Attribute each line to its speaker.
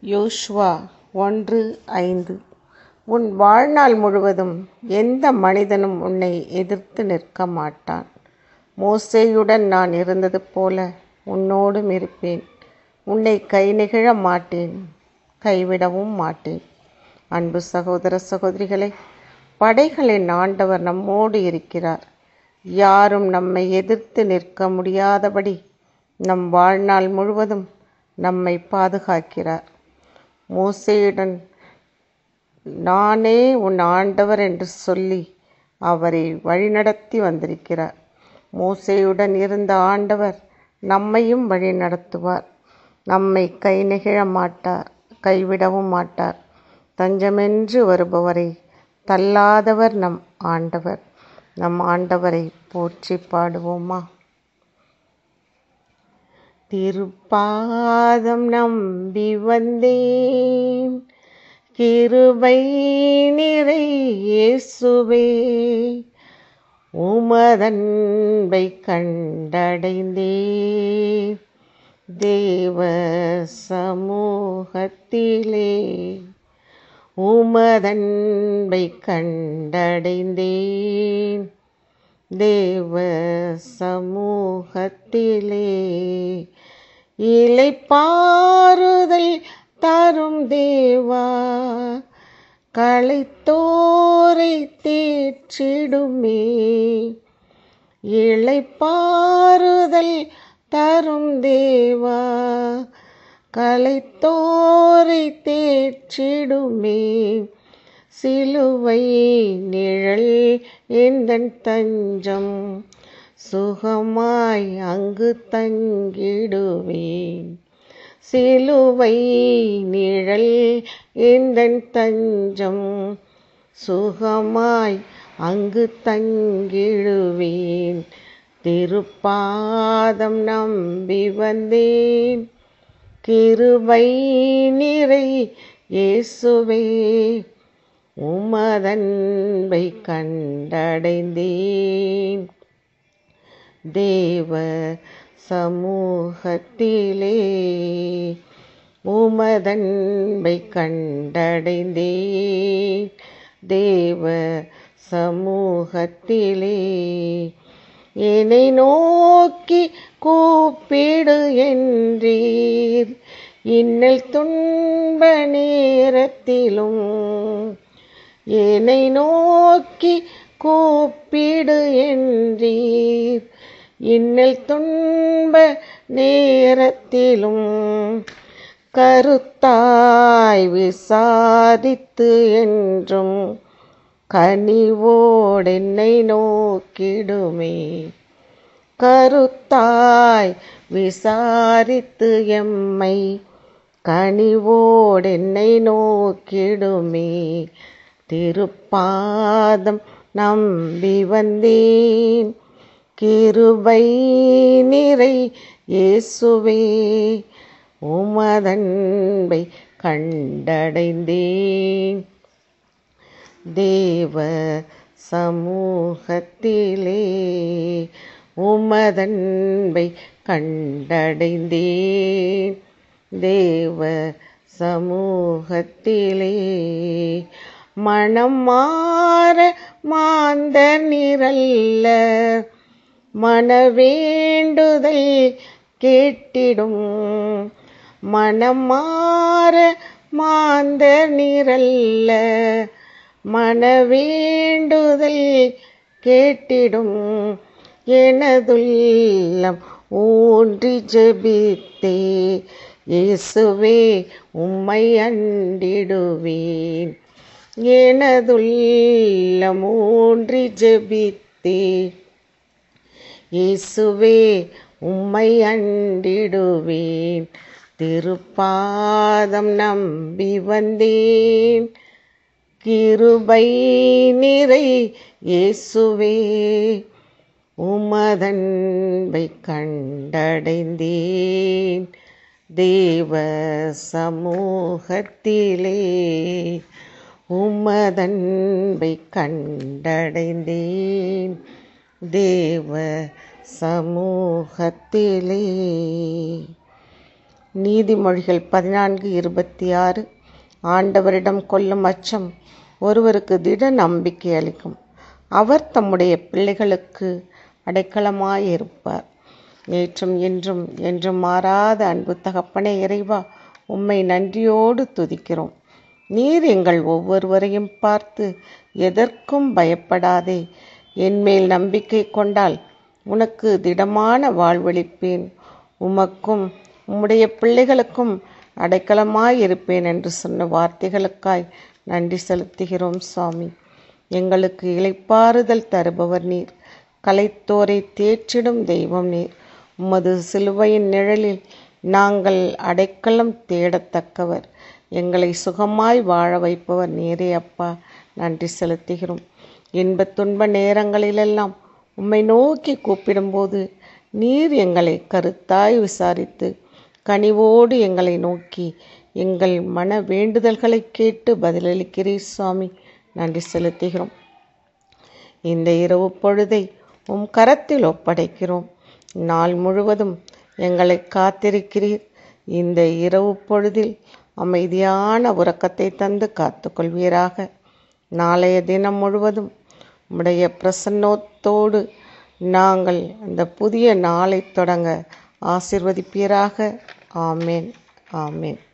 Speaker 1: யோசுவா ஒன்று ஐந்து உன் வாழ்நாள் முழுவதும் எந்த மனிதனும் உன்னை எதிர்த்து நிற்க மாட்டான் மோசேயுடன் நான் இருந்தது போல உன்னோடும் இருப்பேன் உன்னை கை நெகிழ மாட்டேன் கைவிடவும் மாட்டேன் அன்பு சகோதர சகோதரிகளே படைகளின் ஆண்டவர் நம்மோடு இருக்கிறார் யாரும் நம்மை எதிர்த்து நிற்க முடியாதபடி நம் வாழ்நாள் முழுவதும் நம்மை பாதுகாக்கிறார் மோசேயுடன் நானே உன் ஆண்டவர் என்று சொல்லி அவரை வழிநடத்தி வந்திருக்கிறார் மோசேயுடன் இருந்த ஆண்டவர் நம்மையும் வழி நடத்துவார் நம்மை கை நெகிழ மாட்டார் கைவிடவும் மாட்டார் தஞ்சமென்று வருபவரை தள்ளாதவர் நம் ஆண்டவர் நம் ஆண்டவரை போற்றி பாடுவோமா திருப்பாதம் நம்பி வந்தேன் கிருபை நிறை இயேசுவே உமதன்பை கண்டடைந்தேன் தேவ சமூகத்திலே உமதன்பை கண்டடைந்தேன் தேவ சமூகத்திலே இலை பாறுதல் தரும் தேவா களைத்தோரை தேற்றிடுமே இலை பாறுதல் தரும் தேவா களைத்தோரை தேற்றிடுமே சிலுவை நிழல் எந்தன் தஞ்சம் சுகமாய் அங்கு தங்கிடுவேன் சிலுவை நிழல் எந்தன் தஞ்சம் சுகமாய் அங்கு தங்கிடுவேன் திருப்பாதம் நம்பி வந்தேன் கிருபை நிறை இயேசுவே உமதன்பை கண்டடைந்தேன் தேவ சமூகத்திலே உமதன்பை கண்டடைந்தேன் தேவ சமூகத்திலே என்னை நோக்கி கூப்பிடு என்றீர் இன்னல் துன்ப நேரத்திலும் என்னை நோக்கி கூப்பிடு என்றீர் இன்னல் துன்ப நேரத்திலும் கருத்தாய் விசாரித்து என்றும் கனிவோடென்னை நோக்கிடுமே கருத்தாய் விசாரித்து எம்மை கனிவோடென்னை நோக்கிடுமே திருப்பாதம் நம்பி வந்தேன் கிருபை நிறை இயேசுவே உமதன்பை கண்டடைந்தேன் தேவ சமூகத்திலே உமதன்பை கண்டடைந்தேன் தேவ சமூகத்திலே மனம் மாற மாந்த நிரல்ல மனவேண்டுதல் கேட்டிடும் மனம் மாற மாந்த நிரல்ல மனவேண்டுதல் கேட்டிடும் எனதுள்ளம் ஊன்றி ஜெபித்தே இயேசுவே உம்மை அண்டிடுவேன் எனதுள்ளம் ஊன்றி ஜெபித்தே இயேசுவே உம்மை அண்டிடுவேன் திருப்பாதம் நம்பி வந்தேன் கிருபை நிறை இயேசுவே உமதன்பை கண்டடைந்தேன் தேவ சமூகத்திலே உமதன்பை கண்டடைந்தேன் தேவ சமூகத்திலே நீதிமொழிகள் பதினான்கு இருபத்தி ஆறு ஆண்டவரிடம் கொள்ளும் அச்சம் ஒருவருக்கு திட நம்பிக்கை அளிக்கும் அவர் தம்முடைய பிள்ளைகளுக்கு அடைக்கலமாயிருப்பார் நேற்றும் இன்றும் என்றும் மாறாத அன்பு தகப்பனே இறைவா உம்மை நன்றியோடு துதிக்கிறோம் நீர் எங்கள் ஒவ்வொருவரையும் பார்த்து எதற்கும் பயப்படாதே என்மேல் நம்பிக்கை கொண்டால் உனக்கு திடமான வாழ்வளிப்பேன் உமக்கும் உம்முடைய பிள்ளைகளுக்கும் அடைக்கலமாயிருப்பேன் என்று சொன்ன வார்த்தைகளுக்காய் நன்றி செலுத்துகிறோம் சுவாமி எங்களுக்கு இளைப்பாறுதல் தருபவர் நீர் கலைத்தோரை தேற்றிடும் தெய்வம் நீர் உமது சிலுவையின் நிழலில் நாங்கள் அடைக்கலம் தேடத்தக்கவர் எங்களை சுகமாய் வாழ வைப்பவர் நீரே அப்பா நன்றி செலுத்துகிறோம் இன்பத் துன்ப நேரங்களிலெல்லாம் உம்மை நோக்கி கூப்பிடும்போது நீர் எங்களை கருத்தாய் விசாரித்து கனிவோடு எங்களை நோக்கி எங்கள் மன வேண்டுதல்களை கேட்டு பதிலளிக்கிறீர் சுவாமி நன்றி செலுத்துகிறோம் இந்த இரவு பொழுதை உம் கரத்தில் ஒப்படைக்கிறோம் நாள் முழுவதும் எங்களை காத்திருக்கிறீர் இந்த இரவு பொழுதில் அமைதியான உறக்கத்தை தந்து காத்துக்கொள்வீராக நாளைய தினம் முழுவதும் உம்முடைய பிரசன்னத்தோடு நாங்கள் அந்த புதிய நாளை தொடங்க ஆசிர்வதிப்பீராக ஆமேன் ஆமேன்